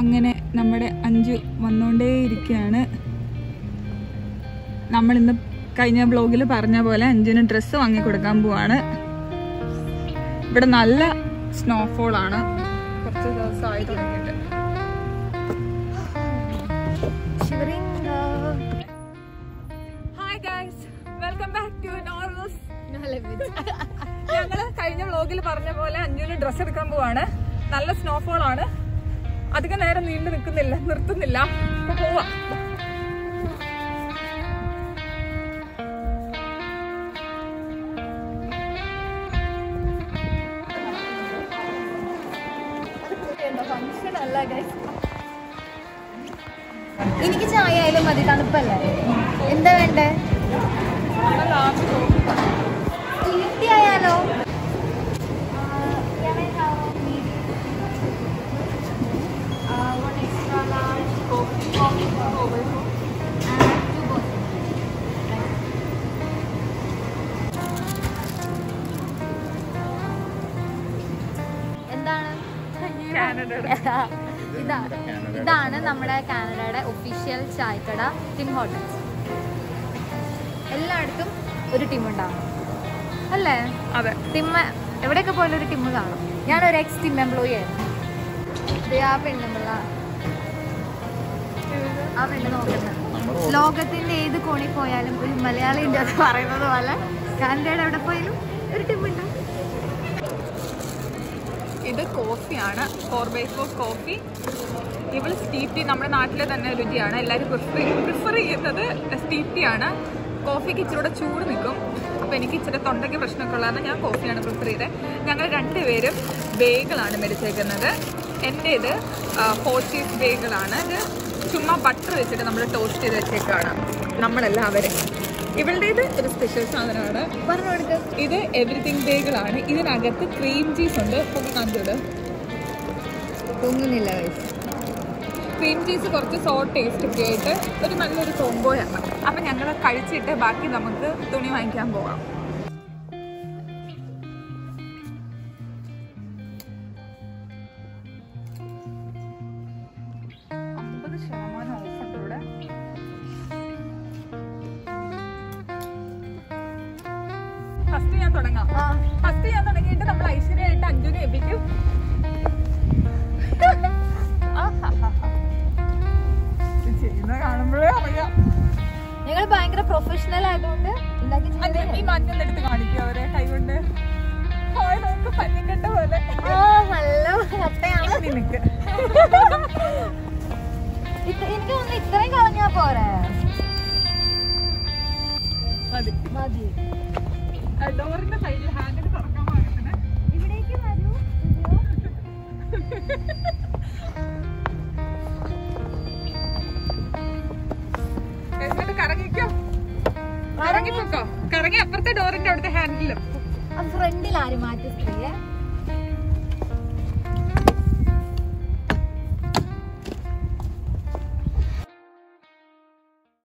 അങ്ങനെ നമ്മുടെ അഞ്ചു വന്നുകൊണ്ടേയിരിക്കുകയാണ് നമ്മൾ ഇന്ന് കഴിഞ്ഞ ബ്ലോഗിൽ പറഞ്ഞ പോലെ അഞ്ചിന് ഡ്രസ്സ് വാങ്ങി കൊടുക്കാൻ പോവാണ് ഇവിടെ നല്ല സ്നോഫോൾ ആണ് കുറച്ച് ദിവസമായി തുടങ്ങിയിട്ട് hi guys welcome back to Normals ഞങ്ങള് കഴിഞ്ഞ വ്ലോഗിൽ പറഞ്ഞ പോലെ അഞ്ചുവിന് ഡ്രസ്സ് എടുക്കാൻ പോവാണ് നല്ല സ്നോഫോൾ ആണ് അധികം നേരം നീണ്ടു നിൽക്കുന്നില്ല നിർത്തുന്നില്ല അപ്പൊ പോവാ എനിക്ക് ചായ ആയാലും മതി തണുപ്പല്ലേ എന്താ വേണ്ടേ ടീ ആയാലോ എന്താണ് ഇതാണ് ഇതാണ് നമ്മുടെ കാനഡയുടെ ഒഫീഷ്യൽ ചായക്കട ടിം ഹോട്ടൽസ് എല്ലായിടത്തും ഒരു ടീം ഉണ്ടാവും അല്ലേ അതെ ടിമ്മ എവിടെയൊക്കെ പോയാലും ഒരു ടീം കാണും ഞാനൊരു എക്സ് ടീം എംപ്ലോയി ആയിരുന്നു ദേ ആ പെണ്ണുള്ള ആ പെണ്ണ് നോക്കുന്നത് ലോകത്തിന്റെ ഏത് കോണിൽ പോയാലും ഒരു മലയാളി ഉണ്ട് എന്ന് പറയുന്നത് പോലെ കാനഡയുടെ എവിടെ പോയാലും ഒരു ടീം ഉണ്ടാവും ഇത് കോഫിയാണ് ഫോർ ബൈ ഫോർ കോഫി ഇവള് സ്റ്റീപ് ടീ നമ്മുടെ നാട്ടിലെ തന്നെ രുചിയാണ് എല്ലാവരും പ്രിഫർ പ്രിഫർ ചെയ്യുന്നത് സ്റ്റീപ് ടീ ആണ് കോഫിക്ക് ഇച്ചിരി കൂടെ ചൂട് നിൽക്കും അപ്പോൾ എനിക്ക് ഇച്ചിരി തൊണ്ടയ്ക്ക് പ്രശ്നമൊക്കെ ഉള്ളതാണ് ഞാൻ കോഫിയാണ് പ്രിഫർ ചെയ്തത് ഞങ്ങൾ രണ്ടുപേരും ബേഗിളാണ് മേടിച്ചേക്കുന്നത് എൻ്റേത് പോച്ചീസ് ബേഗിളാണ് ഇത് ചുമ്മാ ബട്ടർ വെച്ചിട്ട് നമ്മൾ ടോസ്റ്റ് ചെയ്ത് വെച്ചേക്കാണ് നമ്മളെല്ലാവരും ഇവളുടേത് ഒരു സ്പെഷ്യൽ സാധനമാണ് പറഞ്ഞു കൊടുക്കും ഇത് എവറിത്തിങ് ബേഗിളാണ് ഇതിനകത്ത് ക്രീം ചീസ് ഉണ്ട് പൊക്കി കാണിച്ചത് പൊങ്ങുന്നില്ല വയസ്സ് ക്രീം ചീസ് കുറച്ച് സോ ടേസ്റ്റ് ഒക്കെ ആയിട്ട് ഒരു നല്ലൊരു കോംബോയാണ് അപ്പം ഞങ്ങൾ കഴിച്ചിട്ട് ബാക്കി നമുക്ക് തുണി വാങ്ങിക്കാൻ പോകാം അമ്പത് ശതമാനം ഓഫുണ്ട് ഇവിടെ ഫസ്റ്റ് ഞാൻ തുടങ്ങാം ആ ഫസ്റ്റ് ഞാൻ തുടങ്ങിയിട്ട് നമ്മൾ ഐശ്വര്യമായിട്ട് അഞ്ജുനെ ഏൽപ്പിക്കും ഇത് ചെയ്യുന്നത് കാണുമ്പോഴേ അറിയാം ഞങ്ങൾ ഭയങ്കര പ്രൊഫഷണൽ ആയതുകൊണ്ട് ഉണ്ടാക്കി അഞ്ജു ഈ മഞ്ഞൊന്നെടുത്ത് കാണിക്കും അവരെ കൈകൊണ്ട് ഹായ് നോക്ക് പഞ്ഞിക്കട്ട പോലെ ആ നല്ല കട്ടയാണ് നിനക്ക് ഇത് എനിക്ക് തോന്നുന്നു ഇത്രയും കളഞ്ഞാ പോരെ മതി മതി ഡോറിന്റെ സൈഡിൽ ഹാൻഡിൽ തുറക്കാൻ പാകത്തിന് ഇവിടേക്ക് വരൂ എന്നിട്ട് കറങ്ങിക്കോ കറങ്ങിപ്പോക്കോ കറങ്ങി അപ്പുറത്തെ ഡോറിന്റെ അവിടുത്തെ ഹാൻഡിലും ഫ്രണ്ടിൽ ആരും മാറ്റി സ്ത്രീയെ